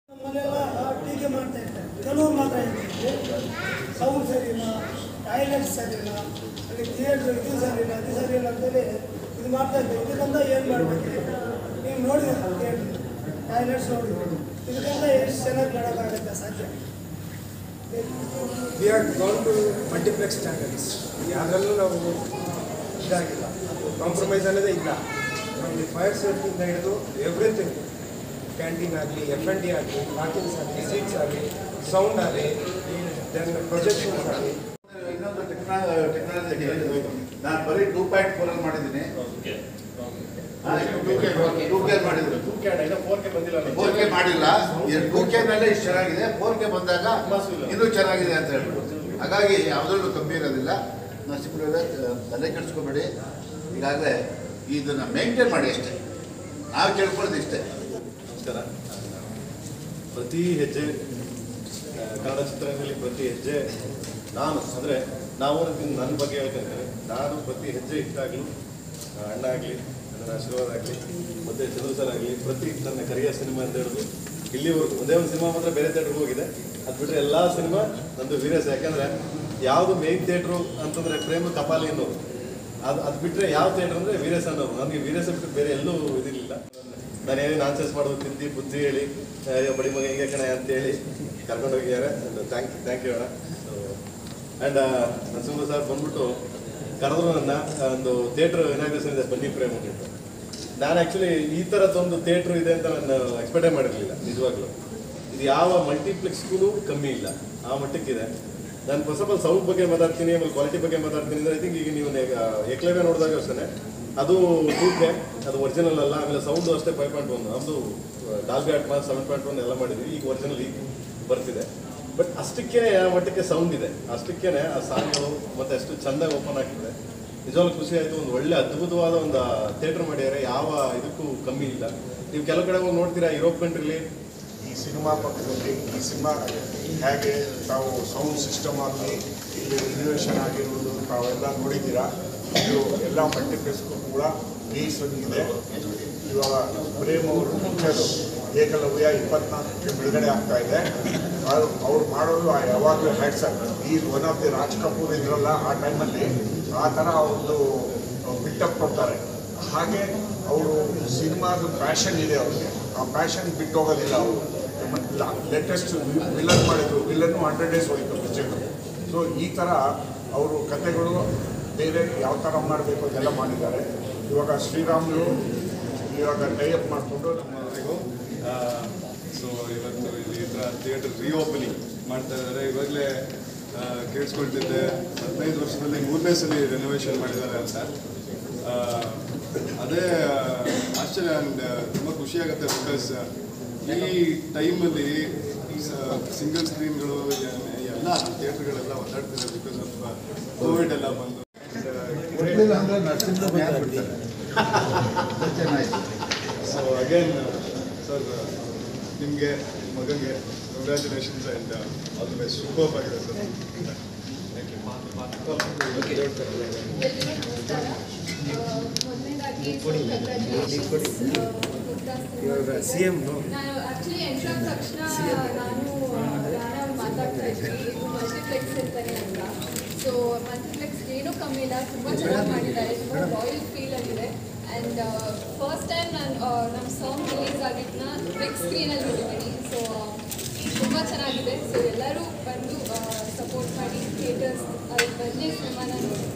ನಮ್ಮಲ್ಲೆಲ್ಲ ಟೀಕೆ ಮಾಡ್ತಾ ಇರ್ತಾರೆ ಕೆಲವ್ರು ಮಾತ್ರ ಹೇಳ್ತಾರೆ ಸೌಂಡ್ ಸರಿ ಇಲ್ಲ ಟಾಯ್ಲೆಟ್ ಸರಿ ಇಲ್ಲ ಅಲ್ಲಿ ಥಿಯೇಟ್ರ್ ಇದು ಸರಿ ಇಲ್ಲ ಅದು ಸರಿ ಇಲ್ಲ ಅಂತೇಳಿ ಇದು ಮಾಡ್ತಾ ಇದ್ದಾರೆ ಇದಕ್ಕಂತ ಏನು ಮಾಡಬೇಕು ನೀವು ನೋಡಿದ್ರೆ ಥಿಯೇಟ್ರ್ ಟಾಯ್ಲೆಟ್ಸ್ ನೋಡಿದ್ರು ಇದಕ್ಕಂತ ಎಷ್ಟು ಚೆನ್ನಾಗಿ ಮಾಡೋಕ್ಕಾಗುತ್ತೆ ಸಾಧ್ಯ we are gone to multiplex standards ಅದರಲ್ಲೂ ನಾವು ಇದಾಗಿಲ್ಲ ಕಾಂಪ್ರಮೈಸ್ ಅನ್ನೋದೇ ಇಲ್ಲ ನಮಗೆ ಫೈರ್ ಸೇಫ್ಟಿಯಿಂದ ಹಿಡಿದು ಎವ್ರಿಥಿಂಗ್ ಕ್ಯಾಂಟೀನ್ ಆಗಲಿ ಎಫ್ ಎನ್ ಡಿ ಆಗಲಿ ಪಾರ್ಕಿಂಗ್ಸ್ ಆಗಲಿ ಸೀಟ್ಸ್ ಆಗಲಿ ಸೌಂಡ್ ಆಗಲಿ ದೆನ್ ಪ್ರೊಜೆಕ್ಷನ್ಸ್ ಆಗಲಿ ಇನ್ನೊಂದು ಟೆಕ್ನಾಲಜಿ ನಾನು ಬರೀ ಟೂ ಪಾಯಿಂಟ್ ಫೋರ್ ಅಲ್ಲಿ ಮಾಡಿದ್ದೀನಿ ಟೂ ಕೆ ಮಾಡಿದ್ರು ಫೋರ್ ಕೆ ಮಾಡಿಲ್ಲ ಟೂ ಕೆ ಮೇಲೆ ಇಷ್ಟು ಚೆನ್ನಾಗಿದೆ ಫೋರ್ ಕೆ ಬಂದಾಗ ಇನ್ನೂ ಚೆನ್ನಾಗಿದೆ ಅಂತ ಹೇಳ್ಬಿಟ್ಟು ಹಾಗಾಗಿ ಯಾವುದ್ರಲ್ಲೂ ಕಮ್ಮಿ ಇರೋದಿಲ್ಲ ನರಸೀಪುರ ತಲೆ ಕೆಡಿಸ್ಕೊಬೇಡಿ ಈಗಾಗಲೇ ಇದನ್ನ ಮೇಂಟೈನ್ ಮಾಡಿ ಅಷ್ಟೇ ನಾವು ಕೇಳ್ಕೊಳ್ಳೋದು ಇಷ್ಟೇ ನಮಸ್ಕಾರ ಪ್ರತಿ ಹೆಜ್ಜೆ ಆ, ಕನ್ನಡ ಚಿತ್ರರಂಗದಲ್ಲಿ ಪ್ರತಿ ಹೆಜ್ಜೆ ನಾನು ಅಂದರೆ ನಾವು ನನ್ನ ಬಗ್ಗೆ ಹೇಳ್ತೇನೆ ನಾನು ಪ್ರತಿ ಹೆಜ್ಜೆ ಇಟ್ಟಾಗಲೂ ಆ, ಅಣ್ಣ ಆಗಲಿ ನನ್ನ ಆಶೀರ್ವಾದ ಆಗಲಿ ಮತ್ತು ಚಂದ್ರ ಸರ್ ಆಗಲಿ ಪ್ರತಿ ನನ್ನ ಕರಿಯ ಸಿನಿಮಾ ಅಂತ ಹೇಳಿದ್ರು ಇಲ್ಲಿವರೆಗೂ ಒಂದೇ ಒಂದು ಸಿನಿಮಾ ಮಾತ್ರ ಬೇರೆ ಥಿಯೇಟ್ರಿಗೆ ಹೋಗಿದೆ ಅದು ಬಿಟ್ಟರೆ ಎಲ್ಲ ಸಿನಿಮಾ ನಂದು ವೀರೇಶ್ ಯಾಕಂದರೆ ಯಾವುದು ಮೇನ್ ಥಿಯೇಟ್ರು ಅಂತಂದರೆ ಪ್ರೇಮ ಕಪಾಲಿ ಅನ್ನೋದು ಅದು ಅದು ಬಿಟ್ಟರೆ ಯಾವ ಥಿಯೇಟ್ರ್ ಅಂದರೆ ವೀರೇಶ್ ಅನ್ನೋದು ನನಗೆ ವೀರೇಶ ಬಿಟ್ಟು ಬೇರೆ ಎಲ್ಲೂ ಇದಿರಲಿಲ್ಲ ನಾನು ಏನೇ ನಾನ್ಸೆನ್ಸ್ ಮಾಡೋದು ತಿದ್ದಿ ಬುದ್ಧಿ ಹೇಳಿ ಅಯ್ಯೋ ಬಡಿ ಮಗ ಹಿಂಗೆ ಕಣೆ ಅಂತೇಳಿ ಕರ್ಕೊಂಡು ಹೋಗಿದ್ದಾರೆ ಥ್ಯಾಂಕ್ ಥ್ಯಾಂಕ್ ಯು ಅಣ್ಣ ಆ್ಯಂಡ್ ನರಸಿಂಹ ಸರ್ ಬಂದ್ಬಿಟ್ಟು ಕರೆದ್ರು ನನ್ನ ಒಂದು ಥಿಯೇಟ್ರ್ ಇನಾಗ್ರೇಷನ್ ಇದೆ ಬನ್ನಿ ಪ್ರೇಮ್ ಅಂದ್ಬಿಟ್ಟು ನಾನು ಆ್ಯಕ್ಚುಲಿ ಈ ಥರದ್ದೊಂದು ಥಿಯೇಟ್ರ್ ಇದೆ ಅಂತ ನಾನು ಎಕ್ಸ್ಪೆಕ್ಟೇ ಮಾಡಿರಲಿಲ್ಲ ನಿಜವಾಗ್ಲೂ ಇದು ಯಾವ ಮಲ್ಟಿಪ್ಲೆಕ್ಸ್ಗೂ ಕಮ್ಮಿ ಇಲ್ಲ ಆ ಮಟ್ಟಕ್ಕಿದೆ ನಾನು ಫಸ್ಟ್ ಆಫ್ ಆಲ್ ಸೌಂಡ್ ಬಗ್ಗೆ ಮಾತಾಡ್ತೀನಿ ಆಮೇಲೆ ಕ್ವಾಲಿಟಿ ಬಗ್ಗೆ ಮಾತಾಡ್ತೀನಿ ಅಂದರೆ ಐ ಥಿಂಕ್ ಈಗ ನೀವು ಎಕ್ಲೇವೆ ನೋಡಿದಾಗ ಅಷ್ಟೇ ಅದು ಟೂ ಕೆ ಅದು ಒರಿಜಿನಲ್ ಅಲ್ಲ ಆಮೇಲೆ ಸೌಂಡು ಅಷ್ಟೇ ಫೈವ್ ಪಾಯಿಂಟ್ ಒನ್ ನಮ್ಮದು Dolby Atmos seven point one ಎಲ್ಲ ಮಾಡಿದ್ವಿ ಈಗ ಒರಿಜಿನಲ್ ಈಗ ಬರ್ತಿದೆ ಬಟ್ ಅಷ್ಟಕ್ಕೆ ಆ ಮಟ್ಟಕ್ಕೆ ಸೌಂಡ್ ಇದೆ ಅಷ್ಟಕ್ಕೆ ಆ ಸಾಂಗ್ಗಳು ಮತ್ತು ಅಷ್ಟು ಚೆಂದಾಗಿ ಓಪನ್ ಆಗ್ತಿದೆ ನಿಜವಾಗ್ಲೂ ಖುಷಿ ಆಯಿತು ಒಂದು ಒಳ್ಳೆ ಅದ್ಭುತವಾದ ಒಂದು ಥಿಯೇಟ್ರ್ ಮಾಡಿದ್ದಾರೆ ಯಾವ ಇದಕ್ಕೂ ಕಮ್ಮಿ ಇಲ್ಲ ನೀವು ಕೆಲವು ಕಡೆ ಹೋಗಿ ನೋಡ್ತೀರಾ ಯುರೋಪ್ ಕಂಟ್ರಿಲಿ ಈ ಸಿನಿಮಾ ಪಕ್ಕದಲ್ಲಿ ಈ ಸಿನಿಮಾ ಹೇಗೆ ತಾವು ಸೌಂಡ್ ಸಿಸ್ಟಮ್ ಆಗಲಿ ಇಲ್ಲಿ ಇನ್ವೇಷನ್ ಆಗಿರುವುದು ತಾವೆಲ್ಲ ನೋಡಿದ್ದೀರಾ ಇದು ಎಲ್ಲ ಮಲ್ಟಿಪ್ಲೆಕ್ಸ್ಗೂ ಕೂಡ ಇದೆ ಇವಾಗ ಪ್ರೇಮ್ ಅವರು ಪಿಕ್ಚರು ಏಕಲವ್ಯ ಇಪ್ಪತ್ನಾಲ್ಕಕ್ಕೆ ಬಿಡುಗಡೆ ಆಗ್ತಾ ಇದೆ ಅವ್ರು ಅವ್ರು ಮಾಡೋದು ಯಾವಾಗಲೂ ಹ್ಯಾಟ್ಸಪ್ ಈ one of the Raj Kapoor ಇದ್ರಲ್ಲ ಆ ಟೈಮಲ್ಲಿ ಆ ಥರ ಒಂದು ಬಿಟ್ಟಪ್ ಕೊಡ್ತಾರೆ ಹಾಗೆ ಅವರು ಸಿನಿಮಾದ ಪ್ಯಾಷನ್ ಇದೆ ಅವ್ರಿಗೆ ಆ ಪ್ಯಾಷನ್ ಬಿಟ್ಟು ಹೋಗೋದಿಲ್ಲ ಅವರು ಲೇಟೆಸ್ಟ್ ವಿಲನ್ ಮಾಡಿದ್ರು ವಿಲನ್ನು ಹಂಡ್ರೆಡ್ ಡೇಸ್ ಹೋಯಿತು ಪಿಕ್ಚರ್ ಸೊ ಈ ಥರ ಅವರು ಕತೆಗಳು ಬೇರೆ ಯಾವ ಥರ ಮಾಡಬೇಕು ಅದೆಲ್ಲ ಮಾಡಿದ್ದಾರೆ ಇವಾಗ ಶ್ರೀರಾಮ್ಲು ಇವಾಗ ಟೈಅಪ್ ಮಾಡಿಕೊಂಡು ನಮ್ಮ ಎಲ್ಲರಿಗೂ ಸೊ ಇವತ್ತು ಇಲ್ಲಿ ಈ ಥರ ಥಿಯೇಟರ್ ರೀಓಪನಿಂಗ್ ಮಾಡ್ತಾ ಇದ್ದಾರೆ ಇವಾಗಲೇ ಕೇಳಿಸ್ಕೊಳ್ತಿದ್ದೆ ಹದಿನೈದು ವರ್ಷದಲ್ಲಿ ಮೂರನೇ ಸಲ ರೆನೋವೇಷನ್ ಮಾಡಿದ್ದಾರೆ ಅಂತ ಆ, ಅದೇ ಆ, ಆಶ್ಚರ್ಯ ಆ್ಯಂಡ್ ತುಂಬ ಖುಷಿಯಾಗುತ್ತೆ ಬಿಕಾಸ್ ಈ ಟೈಮಲ್ಲಿ ಸಿಂಗಲ್ ಸ್ಕ್ರೀನ್ಗಳು ಎಲ್ಲ ಥಿಯೇಟ್ರ್ಗಳೆಲ್ಲ ಒದ್ದಾಡ್ತಿದೆ ಬಿಕಾಸ್ ಆಫ್ ಕೋವಿಡ್ ಎಲ್ಲ ಬಂದು ಸೊ ಅಗೇನ್ ಸರ್ ನಿಮಗೆ ಮಗನಿಗೆ congratulations and all the best super ಆಗಿದೆ ಸರ್ ಸಿ ಎಮ್ ನಾನು ಆಕ್ಚುಲಿ ಎಂಟ್ರಾದ ತಕ್ಷಣ ನಾನು ನಾನು ಮಾತಾಡ್ತಾ ಇದ್ವಿ ಇದು ಮಲ್ಟಿಪ್ಲೆಕ್ಸ್ ಅಂತಾನೆ ಅಂತ ಸೊ ಮಲ್ಟಿಪ್ಲೆಕ್ಸ್ ಏನೂ ಕಮ್ಮಿ ಇಲ್ಲ ತುಂಬ ಚೆನ್ನಾಗಿ ಮಾಡಿದ್ದಾರೆ ತುಂಬ ರಾಯಲ್ ಫೀಲ್ ಆಗಿದೆ ಆ್ಯಂಡ್ ಫಸ್ಟ್ ಟೈಮ್ ನಾನು ನಮ್ಮ ಸಾಂಗ್ ರಿಲೀಸ್ ಆಗಿದ್ದನ್ನ ಬಿಗ್ ಸ್ಕ್ರೀನಲ್ಲಿ ನೋಡಿದ್ದೀನಿ ಸೊ ತುಂಬ ಚೆನ್ನಾಗಿದೆ ಸೊ ಎಲ್ಲರೂ ಬಂದು ಸಪೋರ್ಟ್ ಮಾಡಿ ಥಿಯೇಟರ್ಸ್ ಅಲ್ಲಿ ಬಂದು ಸಿನಿಮಾನ ನೋಡಿ